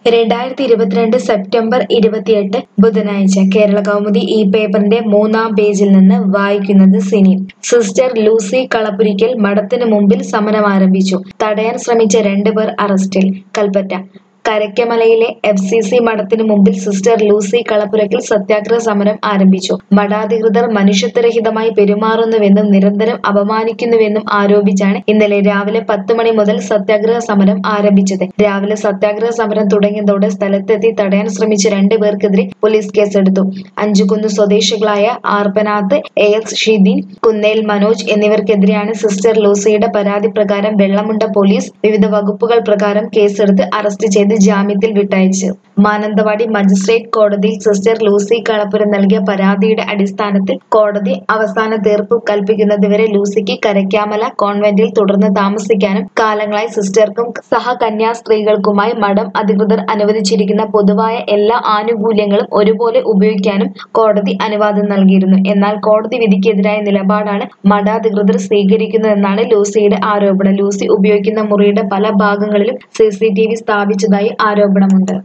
രണ്ടായിരത്തി ഇരുപത്തിരണ്ട് സെപ്റ്റംബർ ഇരുപത്തിയെട്ട് ബുധനാഴ്ച കേരള കൗമുദി ഈ പേപ്പറിന്റെ മൂന്നാം പേജിൽ നിന്ന് വായിക്കുന്നത് സിനി സിസ്റ്റർ ലൂസി കളപ്പുരിക്കൽ മഠത്തിന് മുമ്പിൽ സമരം ആരംഭിച്ചു തടയാൻ ശ്രമിച്ച രണ്ടുപേർ അറസ്റ്റിൽ കൽപ്പറ്റ കരയ്ക്കമലയിലെ എഫ് സി സി മഠത്തിന് മുമ്പിൽ സിസ്റ്റർ ലൂസി കളപ്പുരയ്ക്കൽ സത്യാഗ്രഹ സമരം ആരംഭിച്ചു മഠാധികൃതർ മനുഷ്യത്വരഹിതമായി പെരുമാറുന്നുവെന്നും നിരന്തരം അപമാനിക്കുന്നുവെന്നും ആരോപിച്ചാണ് ഇന്നലെ രാവിലെ പത്ത് മണി മുതൽ സത്യാഗ്രഹ സമരം ആരംഭിച്ചത് രാവിലെ സത്യാഗ്രഹ സമരം തുടങ്ങിയതോടെ സ്ഥലത്തെത്തി തടയാൻ ശ്രമിച്ച രണ്ടു പേർക്കെതിരെ പോലീസ് കേസെടുത്തു അഞ്ചുകുന്ന് സ്വദേശികളായ ആർപ്പനാഥ് എ എസ് ഷിദിൻ കുന്നേൽ മനോജ് എന്നിവർക്കെതിരെയാണ് സിസ്റ്റർ ലൂസിയുടെ പരാതി പ്രകാരം വെള്ളമുണ്ട പോലീസ് വിവിധ വകുപ്പുകൾ പ്രകാരം കേസെടുത്ത് അറസ്റ്റ് ചെയ്ത് ജാമ്യത്തിൽ വിട്ടയച്ചു മാനന്തവാടി മജിസ്ട്രേറ്റ് കോടതിയിൽ സിസ്റ്റർ ലൂസി കളപ്പുര നൽകിയ പരാതിയുടെ അടിസ്ഥാനത്തിൽ കോടതി അവസാന തീർപ്പ് കൽപ്പിക്കുന്നതുവരെ ലൂസിക്ക് കരയ്ക്കാമല കോൺവെന്റിൽ തുടർന്ന് താമസിക്കാനും കാലങ്ങളായി സിസ്റ്റർക്കും സഹകന്യാസ്ത്രീകൾക്കുമായി മഠം അധികൃതർ അനുവദിച്ചിരിക്കുന്ന പൊതുവായ എല്ലാ ആനുകൂല്യങ്ങളും ഒരുപോലെ ഉപയോഗിക്കാനും കോടതി അനുവാദം നൽകിയിരുന്നു എന്നാൽ കോടതി വിധിക്കെതിരായ നിലപാടാണ് മഠാധികൃതർ സ്വീകരിക്കുന്നതെന്നാണ് ലൂസിയുടെ ആരോപണം ലൂസി ഉപയോഗിക്കുന്ന മുറിയുടെ പല ഭാഗങ്ങളിലും സി സി ടി വി സ്ഥാപിച്ചതായി ആരോപണമുണ്ട്